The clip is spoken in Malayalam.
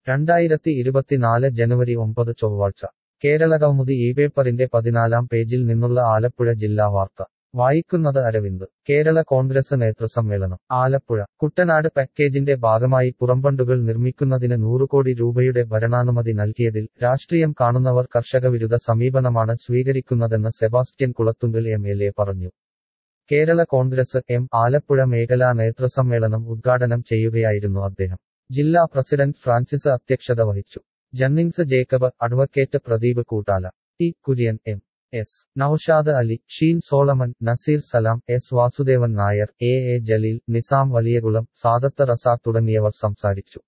രണ്ടായിരത്തി ഇരുപത്തിനാല് ജനുവരി ഒമ്പത് ചൊവ്വാഴ്ച കേരളകൗമുദി ഈ പേപ്പറിന്റെ പതിനാലാം പേജിൽ നിന്നുള്ള ആലപ്പുഴ ജില്ലാ വാർത്ത വായിക്കുന്നത് അരവിന്ദ് കേരള കോൺഗ്രസ് നേതൃസമ്മേളനം ആലപ്പുഴ കുട്ടനാട് പാക്കേജിന്റെ ഭാഗമായി പുറംബണ്ടുകൾ നിർമ്മിക്കുന്നതിന് നൂറ് കോടി രൂപയുടെ ഭരണാനുമതി നൽകിയതിൽ രാഷ്ട്രീയം കാണുന്നവർ കർഷകവിരുദ്ധ സമീപനമാണ് സ്വീകരിക്കുന്നതെന്ന് Sebastian Kulathunkal M L A പറഞ്ഞു കേരള കോൺഗ്രസ് എം ആലപ്പുഴ മേഖലാ നേതൃസമ്മേളനം ഉദ്ഘാടനം ചെയ്യുകയായിരുന്നു അദ്ദേഹം ജില്ലാ പ്രസിഡന്റ് ഫ്രാൻസിസ് അധ്യക്ഷത വഹിച്ചു Jennings Jacob advocate Pradeep Koottala T Kurian M S Naushad Ali Sheen Solomon Nazeer Salam S Vasudevan Nair A A Jaleel Nizam Valiyakulam Sadath Razak തുടങ്ങിയവർ സംസാരിച്ചു